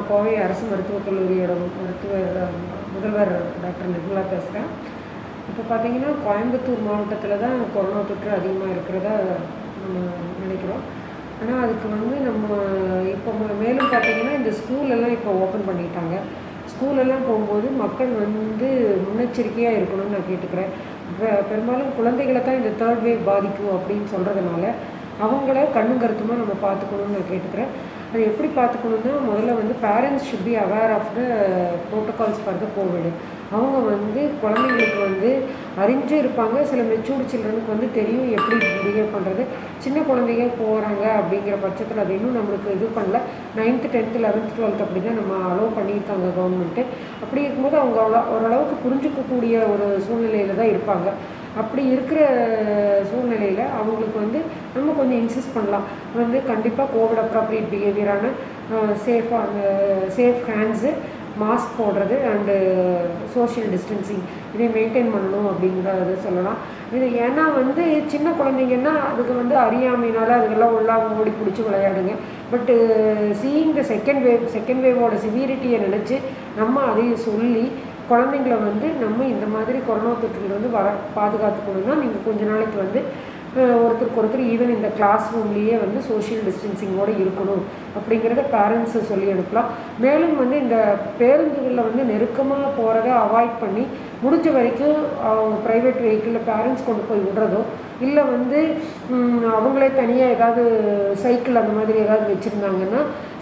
நான் கோவை அரசு மருத்துவக் கல்லூரியோட மருத்துவர் அஹ், முதல்வர் டாக்டர் நிர்மலா பேசுகிறேன் இப்போ பார்த்தீங்கன்னா கோயம்புத்தூர் மாவட்டத்தில் தான் கொரோனா தொற்று அதிகமாக இருக்கிறதா நம்ம நினைக்கிறோம் ஆனால் அதுக்கு வந்து நம்ம இப்போ ம- மேலும் பார்த்தீங்கன்னா இந்த ஸ்கூல் எல்லாம் இப்போ ஓப்பன் பண்ணிட்டாங்க ஸ்கூல் எல்லாம் போகும்போது மக்கள் வந்து முன்னெச்சரிக்கையாக இருக்கணும்னு நான் கேட்டுக்கிறேன் பெ- பெரும்பாலும் குழந்தைகளை தான் இந்த தேர்ட் வேவ் பாதிக்கும் அப்படின்னு சொல்கிறதுனால அவங்கள கண்ணும் கருத்துமாக நம்ம பார்த்துக்கணும்னு நான் கேட்டுக்கிறேன் அது எப்படி பார்த்துக்கணுன்னா முதல்ல வந்து parents should be aware of the protocols for the COVID அவங்க வந்து குழந்தைங்களுக்கு வந்து அறிஞ்சு இருப்பாங்க சில மெச்சூர்டு சில்ட்ரனுக்கு வந்து தெரியும் எப்படி பிஹேவ் பண்ணுறது சின்ன குழந்தைங்க போகிறாங்க அப்படிங்கிற பட்சத்தில் அது இன்னும் நம்மளுக்கு இது பண்ணல நைன்த்து டென்த்து லெவன்த்து டுவெல்த் அப்படி தான் நம்ம அலோவ் பண்ணியிருக்காங்க கவர்மெண்ட்டு அப்படி இருக்கும்போது அவங்க அவ்வளோ ஓரளவுக்கு புரிஞ்சுக்கக்கூடிய ஒரு சூழ்நிலையில் தான் இருப்பாங்க அப்படி இருக்கிற சூழ்நிலையில் அவங்களுக்கு வந்து நம்ம கொஞ்சம் இன்சிஸ்ட் பண்ணலாம் வந்து கண்டிப்பாக கோவிட் அப்ராப்ரியேட் பிஹேவியரான சேஃபாக அந்த சேஃப் ஹேண்ட்ஸு மாஸ்க் போடுறது அண்டு சோஷியல் டிஸ்டன்சிங் இதை மெயின்டைன் பண்ணணும் அப்படிங்கிறத சொல்லலாம் இது ஏன்னா வந்து சின்ன குழந்தைங்கன்னா அதுக்கு வந்து அறியாமையினால அதுக்கெல்லாம் உள்ளாக ஓடி பிடிச்சி விளையாடுங்க பட்டு seeing the second wave second வேவோட சிவியரிட்டியை நினச்சி நம்ம அதையும் சொல்லி குழந்தைங்கள வந்து நம்ம இந்த மாதிரி கொரோனா தொற்றிலிருந்து வர பாதுகாத்துக்கணும்னா நீங்கள் கொஞ்ச நாளைக்கு வந்து அஹ், ஒருத்தருக்கு ஒருத்தர் ஈவன் இந்த கிளாஸ் ரூம்லேயே வந்து சோஷியல் டிஸ்டன்சிங்கோடு இருக்கணும் அப்படிங்கிறத பேரண்ட்ஸு சொல்லி அனுப்பலாம் மேலும் வந்து இந்த பேருந்துகளில் வந்து நெருக்கமாக போகிறத அவாய்ட் பண்ணி முடிஞ்ச வரைக்கும் அவங்க ப்ரைவேட் வெஹிக்கிளில் பேரண்ட்ஸ் கொண்டு போய் விடுறதோ இல்லை வந்து ம், அவங்களே தனியாக ஏதாவது சைக்கிள் அந்த மாதிரி ஏதாவது வச்சுருந்தாங்கன்னா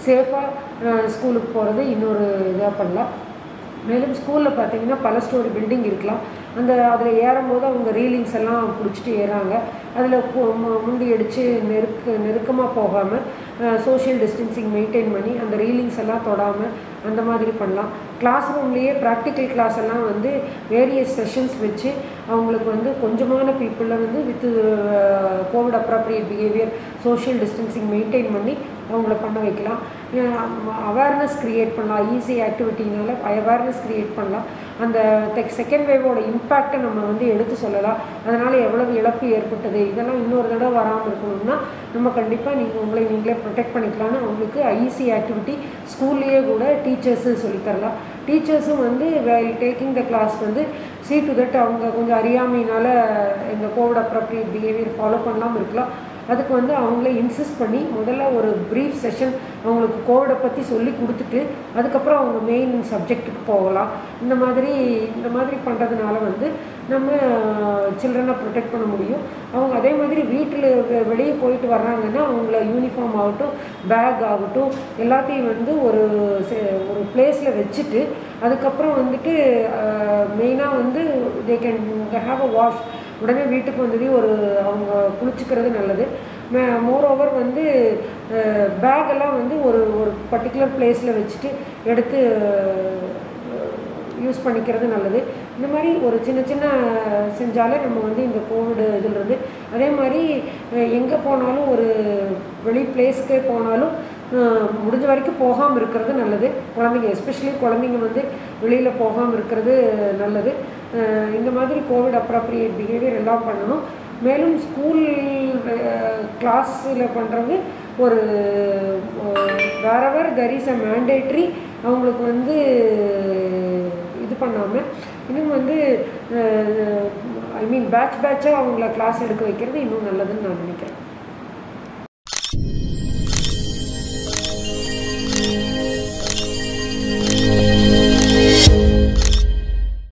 சேஃபாக ஸ்கூலுக்கு போகிறது இன்னொரு இதாக பண்ணலாம் மேலும் ஸ்கூலில் பார்த்தீங்கன்னா பல ஸ்டோரி பில்டிங் இருக்கலாம் அந்த அதில் ஏறும்போது அவங்க ரீலிங்ஸ் எல்லாம் பிடிச்சிட்டு ஏறாங்க அதில் முண்டி அடித்து நெருக்க நெருக்கமாக போகாமல் சோஷியல் டிஸ்டன்சிங் மெயின்டைன் பண்ணி அந்த ரீலிங்ஸ் எல்லாம் தொடாமல் அந்த மாதிரி பண்ணலாம் கிளாஸ் ரூம்லேயே ப்ராக்டிக்கல் கிளாஸ் எல்லாம் வந்து வேரியஸ் செஷன்ஸ் வச்சு அவங்களுக்கு வந்து கொஞ்சமான பீப்புளில் வந்து with Covid appropriate behaviour social distancing maintain பண்ணி அவங்கள பண்ண வைக்கலாம் அவேர்னஸ் க்ரியேட் பண்ணலாம் ஈஸி ஆக்டிவிட்டினால அவேர்னஸ் க்ரியேட் பண்ணலாம் அந்த செகண்ட் வேவோட இம்பேக்டை நம்ம வந்து எடுத்து சொல்லலாம் அதனால் எவ்வளவு இழப்பு ஏற்பட்டது இதெல்லாம் இன்னொரு தடவை வராமல் இருக்கணும்னா நம்ம கண்டிப்பாக நீங்கள் உங்களை நீங்களே ப்ரொடெக்ட் பண்ணிக்கலாம்னு அவங்களுக்கு ஈஸி ஆக்டிவிட்டி ஸ்கூல்லேயே கூட டீச்சர்ஸு சொல்லித்தரலாம் டீச்சர்ஸும் வந்து டேக்கிங் த கிளாஸ் வந்து சி டு தட் அவங்க கொஞ்சம் அறியாமையினால இந்த கோவிட் அப்ராப்ரியேட் பிஹேவியர் ஃபாலோ பண்ணாமல் இருக்கலாம் அதுக்கு வந்து அவங்களே இன்சிஸ்ட் பண்ணி முதல்ல ஒரு ப்ரீஃப் செஷன் அவங்களுக்கு கோவிடை பற்றி சொல்லி கொடுத்துட்டு அதுக்கப்புறம் அவங்க மெயின் சப்ஜெக்ட்டுக்கு போகலாம் இந்த மாதிரி இந்த மாதிரி பண்ணுறதுனால வந்து நம்ம சில்ட்ரனை ப்ரொடெக்ட் பண்ண முடியும் அவங்க அதே மாதிரி வீட்டில் வெளியே போயிட்டு வர்றாங்கன்னா அவங்கள யூனிஃபார்ம் ஆகட்டும் பேக் ஆகட்டும் எல்லாத்தையும் வந்து ஒரு செ- ஒரு பிளேஸில் வச்சுட்டு அதுக்கப்புறம் வந்துட்டு மெயினாக வந்து they can have a wash உடனே வீட்டுக்கு வந்ததே ஒரு அவங்க குளிச்சுக்கிறது நல்லது மோர் ஓவர் வந்து பேக் எல்லாம் வந்து ஒரு ஒரு பர்டிகுலர் பிளேஸில் வச்சுட்டு எடுத்து யூஸ் பண்ணிக்கிறது நல்லது இந்த மாதிரி ஒரு சின்ன சின்ன செஞ்சாலே நம்ம வந்து இந்த கோவிட் இதிலிருந்து அதே மாதிரி எங்கே போனாலும் ஒரு வெளி பிளேஸ்க்கே போனாலும் அஹ், முடிஞ்ச வரைக்கும் போகாமல் இருக்கிறது நல்லது குழந்தைங்க எஸ்பெஷலி குழந்தைங்க வந்து வெளியில் போகாமல் இருக்கிறது நல்லது அஹ், இந்த மாதிரி கோவிட் அப்ராப்ரியேட் பிஹேவியர் எல்லாம் பண்ணணும் மேலும் ஸ்கூல் கிளாஸில் பண்ணுறது ஒரு வேறவர் தெர் இஸ் அ மேண்டேட்ரி அவங்களுக்கு வந்து இது பண்ணாமல் இன்னும் வந்து ஐ மீன் பேட்ச் பேட்சாக அவங்கள கிளாஸ் எடுக்க வைக்கிறது இன்னும் நல்லதுன்னு நான் நினைக்கிறேன்